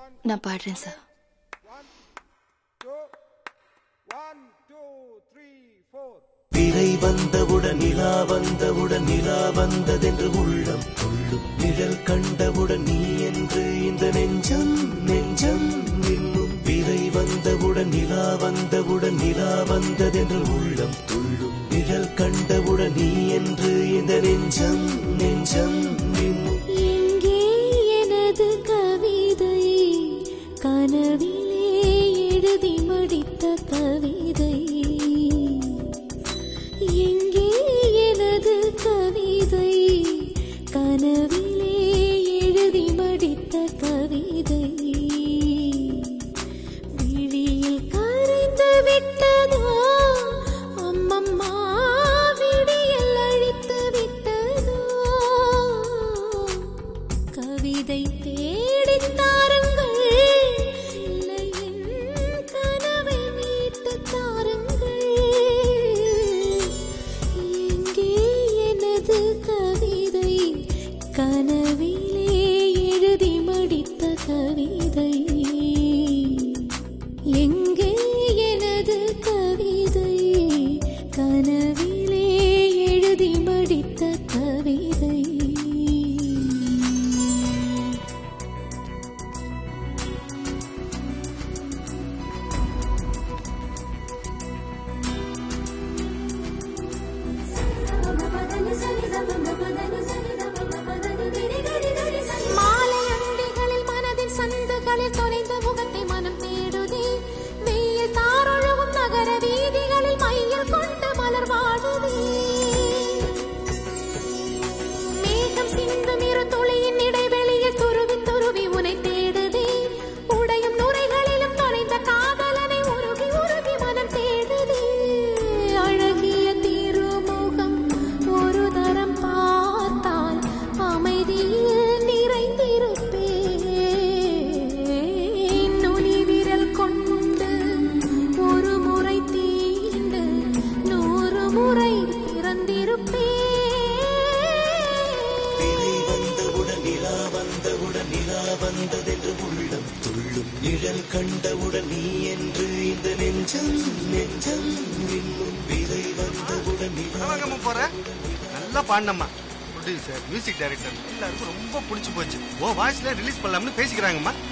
நான் பாடுறேன் சார் பிறை வந்தவுடன் நிலா வந்தவுடன் நிலா வந்ததென்று உள்ளம் துள்ளும் நிழல் கண்டவுடன் நீ என்று இந்த நெஞ்சம் நெஞ்சம் இன்னும் பிறை வந்தவுடன் நிலா வந்தவுடன் நிலா வந்ததென்று உள்ளம் துள்ளும் நிழல் கண்டவுடன் நீ என்று இந்த நெஞ்சம் நெஞ்சம் இன்னும் எங்கே எனது கவிதை கனவிலே எழுதி முடித்த கவிதை எங்கே எனது கவிதை கனவிலே எழுதி முடித்த கவிதை விழியில் கரைந்து விட்டதோ அம்மம்மா விடியல் அழித்து விட்டதோ கவிதை தேடித் தாருங்கள் இல்லை என் கனவை மீட்டுத் தாருங்கள் எங்கே எனது கவிதை கனவிலே எழுதி முடித்த கவிதை எங்கே எனது கவிதை கனவிலே எழுதி முடித்த கவிதை மாலை அண்டிகளில் மனதின் சந்துகளில் தொலைந்த முகத்தை மனம் தேடுதே வெயில் தாரொழுகும் நகர வீதிகளில் மையல் கொண்டு மலர் வாழுதே மேகம் சிந்தும் இரு துளியின் இடைவெளியில் துருவி துருவி உனை தேடுதே உடையும் நுரைகளிலும் தொலைந்த காதலனை உருகி உருகி மனம் தேடுதே அழகிய திருமுகம் ஒரு தரம் பார்த்தால் அமைதியில் நிறைந்திருப்பேன் நுனி விரல் கொண்டு ஒரு முறை தீண்டு நூறு முறை பிறந்திருப்பேன் பிறை வந்தவுடன் நிலா வந்தவுடன் நிலா வந்ததென்று உள்ளம் துள்ளும் நிழல் கண்டவுடன் நீ என்று இந்த நெஞ்சம் நெஞ்சம் இன்னும் பிறை வந்தவுடன் நிலா வாங்கம்மா போற நல்லா பாடினம்மா ப்ரொடியூசர் மியூசிக் டைரக்டர் எல்லாருக்கும் ரொம்ப பிடிச்சு போச்சு ஓ வாய்ஸ்ல ரிலீஸ் பண்ணலாம்னு பேசிக்கிறாங்கம்மா